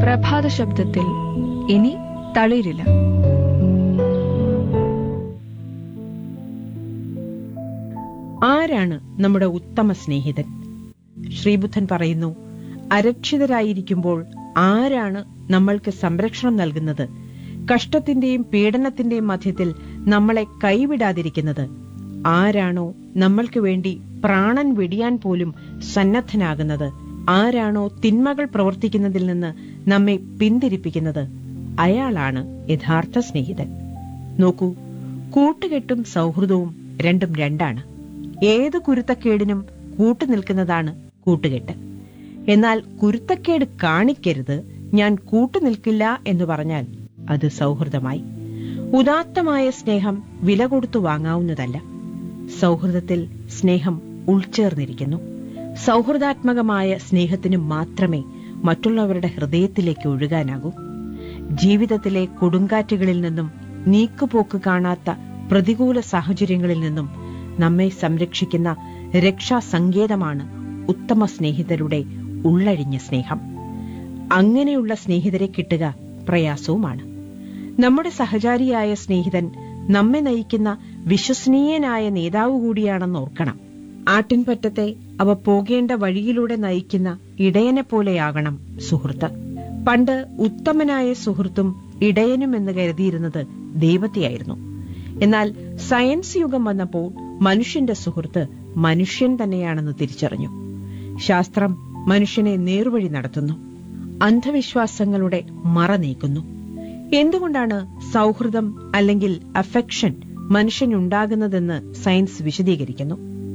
പ്രഭാത ശബ്ദത്തിൽ ഇനി തളിരില്ല ആരാണ് നമ്മുടെ ഉത്തമ സ്നേഹിതൻ ശ്രീബുദ്ധൻ പറയുന്നു അരക്ഷിതരായിരിക്കുമ്പോൾ ആരാണ് നമ്മൾക്ക് സംരക്ഷണം നൽകുന്നത് കഷ്ടത്തിന്റെയും പീഡനത്തിന്റെയും മധ്യത്തിൽ നമ്മളെ കൈവിടാതിരിക്കുന്നത് ആരാണോ നമ്മൾക്ക് വേണ്ടി പ്രാണൻ വെടിയാൻ പോലും സന്നദ്ധനാകുന്നത് ആരാണോ തിന്മകൾ പ്രവർത്തിക്കുന്നതിൽ നിന്ന് നമ്മെ പിന്തിരിപ്പിക്കുന്നത് അയാളാണ് യഥാർത്ഥ സ്നേഹിതൻ നോക്കൂ കൂട്ടുകെട്ടും സൗഹൃദവും രണ്ടും രണ്ടാണ് ഏത് കുരുത്തക്കേടിനും കൂട്ടുനിൽക്കുന്നതാണ് കൂട്ടുകെട്ട് എന്നാൽ കുരുത്തക്കേട് കാണിക്കരുത് ഞാൻ കൂട്ടുനിൽക്കില്ല എന്ന് പറഞ്ഞാൽ അത് സൗഹൃദമായി ഉദാത്തമായ സ്നേഹം വില കൊടുത്തു വാങ്ങാവുന്നതല്ല സൗഹൃദത്തിൽ സ്നേഹം ഉൾച്ചേർന്നിരിക്കുന്നു സൗഹൃദാത്മകമായ സ്നേഹത്തിന് മാത്രമേ മറ്റുള്ളവരുടെ ഹൃദയത്തിലേക്ക് ഒഴുകാനാകൂ ജീവിതത്തിലെ കൊടുങ്കാറ്റുകളിൽ നിന്നും നീക്കുപോക്ക് കാണാത്ത പ്രതികൂല സാഹചര്യങ്ങളിൽ നിന്നും നമ്മെ സംരക്ഷിക്കുന്ന രക്ഷാസങ്കേതമാണ് ഉത്തമ സ്നേഹിതരുടെ ഉള്ളഴിഞ്ഞ സ്നേഹം അങ്ങനെയുള്ള സ്നേഹിതരെ കിട്ടുക പ്രയാസവുമാണ് നമ്മുടെ സഹചാരിയായ സ്നേഹിതൻ നമ്മെ നയിക്കുന്ന വിശ്വസനീയനായ നേതാവ് കൂടിയാണെന്ന് ഓർക്കണം ആട്ടിൻപറ്റത്തെ അവ പോകേണ്ട വഴിയിലൂടെ നയിക്കുന്ന ഇടയനെ പോലെയാകണം സുഹൃത്ത് പണ്ട് ഉത്തമനായ സുഹൃത്തും ഇടയനും എന്ന് കരുതിയിരുന്നത് ദൈവത്തെയായിരുന്നു എന്നാൽ സയൻസ് യുഗം വന്നപ്പോൾ മനുഷ്യന്റെ സുഹൃത്ത് മനുഷ്യൻ തന്നെയാണെന്ന് തിരിച്ചറിഞ്ഞു ശാസ്ത്രം മനുഷ്യനെ നേർവഴി നടത്തുന്നു അന്ധവിശ്വാസങ്ങളുടെ മറ നീക്കുന്നു എന്തുകൊണ്ടാണ് സൗഹൃദം അല്ലെങ്കിൽ അഫെക്ഷൻ മനുഷ്യനുണ്ടാകുന്നതെന്ന് സയൻസ് വിശദീകരിക്കുന്നു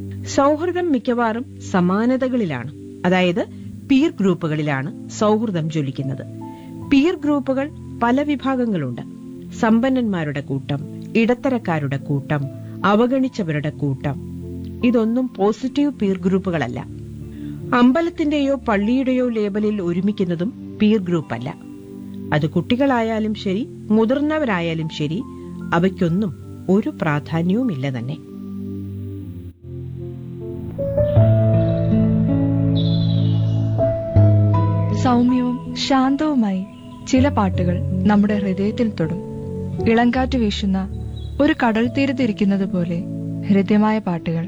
സൗഹൃദം മിക്കവാറും സമാനതകളിലാണ് അതായത് പീർ ഗ്രൂപ്പുകളിലാണ് സൗഹൃദം ജ്വലിക്കുന്നത് പീർ ഗ്രൂപ്പുകൾ പല വിഭാഗങ്ങളുണ്ട് സമ്പന്നന്മാരുടെ കൂട്ടം ഇടത്തരക്കാരുടെ കൂട്ടം അവഗണിച്ചവരുടെ കൂട്ടം ഇതൊന്നും പോസിറ്റീവ് പീർ ഗ്രൂപ്പുകളല്ല അമ്പലത്തിന്റെയോ പള്ളിയുടെയോ ലേബലിൽ ഒരുമിക്കുന്നതും പീർ ഗ്രൂപ്പ് അല്ല അത് കുട്ടികളായാലും ശരി മുതിർന്നവരായാലും ശരി അവയ്ക്കൊന്നും ഒരു പ്രാധാന്യവുമില്ല തന്നെ സൗമ്യവും ശാന്തവുമായി ചില പാട്ടുകൾ നമ്മുടെ ഹൃദയത്തിൽ തൊടും ഇളങ്കാറ്റ് വീശുന്ന ഒരു കടൽ തീരത്തിരിക്കുന്നത് പോലെ ഹൃദ്യമായ പാട്ടുകൾ